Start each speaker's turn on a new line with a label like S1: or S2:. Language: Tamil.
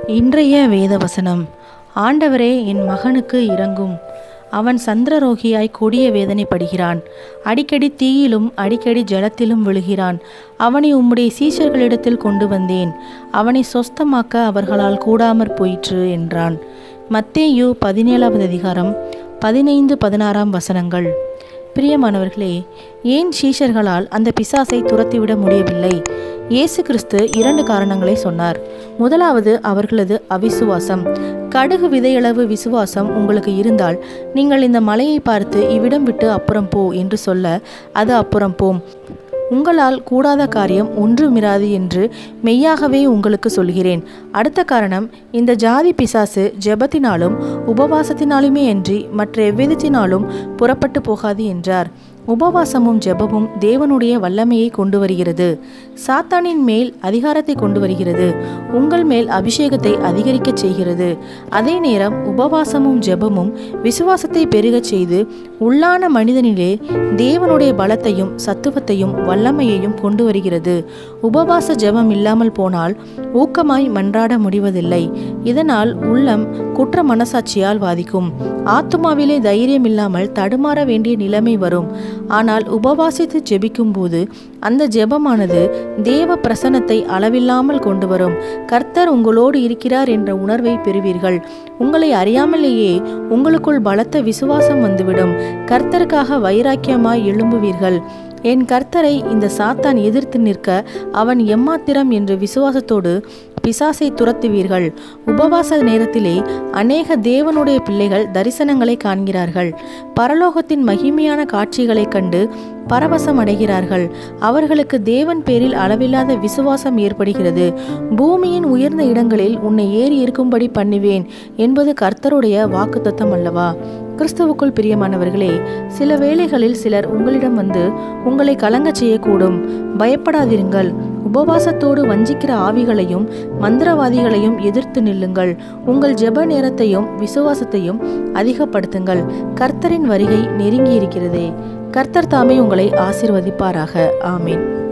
S1: இன்றைய வேத வசனம் ஆண்டவரே என் மகனுக்கு இறங்கும் அவன் சந்திரரோகியாய் கொடிய வேதனைப்படுகிறான் அடிக்கடி தீயிலும் அடிக்கடி ஜலத்திலும் விழுகிறான் அவனை உம்முடைய சீஷர்களிடத்தில் கொண்டு வந்தேன் அவனை சொஸ்தமாக்க அவர்களால் கூடாமற் போயிற்று என்றான் மத்தேயு பதினேழாவது அதிகாரம் பதினைந்து பதினாறாம் வசனங்கள் பிரியமானவர்களே ஏன் சீஷர்களால் அந்த பிசாசை துரத்திவிட முடியவில்லை இயேசு கிறிஸ்து இரண்டு காரணங்களை சொன்னார் முதலாவது அவர்களது அவிசுவாசம் கடுகு விதையளவு விசுவாசம் உங்களுக்கு இருந்தால் நீங்கள் இந்த மலையை பார்த்து இவ்விடம் விட்டு அப்புறம் போ என்று சொல்ல அது அப்புறம் போம் உங்களால் கூடாத காரியம் ஒன்றுமிராது என்று மெய்யாகவே உங்களுக்கு சொல்கிறேன் அடுத்த காரணம் இந்த ஜாதி பிசாசு ஜெபத்தினாலும் உபவாசத்தினாலுமே அன்றி மற்ற எவ்விதத்தினாலும் புறப்பட்டு போகாது என்றார் உபவாசமும் ஜெபமும் தேவனுடைய வல்லமையை கொண்டு வருகிறது சாத்தானின் மேல் அதிகாரத்தை கொண்டு வருகிறது உங்கள் மேல் அபிஷேகத்தை அதிகரிக்கச் செய்கிறது அதே நேரம் உபவாசமும் ஜெபமும் விசுவாசத்தை பெருகச் செய்து உள்ளான மனிதனிலே தேவனுடைய பலத்தையும் சத்துவத்தையும் வல்லமையையும் கொண்டு வருகிறது உபவாச ஜெபம் இல்லாமல் போனால் ஊக்கமாய் மன்றாட முடிவதில்லை இதனால் உள்ளம் குற்ற மனசாட்சியால் வாதிக்கும் ஆத்துமாவிலே தைரியம் இல்லாமல் தடுமாற வேண்டிய நிலைமை வரும் ஆனால் உபவாசித்து ஜெபிக்கும் போது அந்த ஜெபமானது தேவ பிரசன்னத்தை அளவில்லாமல் கொண்டு வரும் கர்த்தர் உங்களோடு இருக்கிறார் என்ற உணர்வை பெறுவீர்கள் உங்களை அறியாமலேயே உங்களுக்குள் பலத்த விசுவாசம் வந்துவிடும் கர்த்தருக்காக வைராக்கியமாய் எழும்புவீர்கள் என் கர்த்தரை இந்த சாத்தான் எதிர்த்து நிற்க அவன் எம்மாத்திரம் என்று விசுவாசத்தோடு பிசாசை துரத்துவீர்கள் உபவாச நேரத்திலே அநேக தேவனுடைய பிள்ளைகள் தரிசனங்களை காண்கிறார்கள் பரலோகத்தின் மகிமையான காட்சிகளைக் கண்டு பரவசம் அடைகிறார்கள் அவர்களுக்கு தேவன் பேரில் அளவில்லாத விசுவாசம் ஏற்படுகிறது பூமியின் உயர்ந்த இடங்களில் உன்னை ஏறி இருக்கும்படி பண்ணுவேன் என்பது கர்த்தருடைய வாக்குத்தத்தம் அல்லவா கிறிஸ்துவுக்குள் பிரியமானவர்களே சில வேளைகளில் சிலர் உங்களிடம் வந்து உங்களை கலங்கச் செய்யக்கூடும் பயப்படாதிருங்கள் உபவாசத்தோடு வஞ்சிக்கிற ஆவிகளையும் மந்திரவாதிகளையும் எதிர்த்து நில்லுங்கள் உங்கள் ஜெப நேரத்தையும் விசுவாசத்தையும் அதிகப்படுத்துங்கள் கர்த்தரின் வருகை நெருங்கி இருக்கிறதே கர்த்தர் தாமே உங்களை ஆசிர்வதிப்பாராக ஆமீன்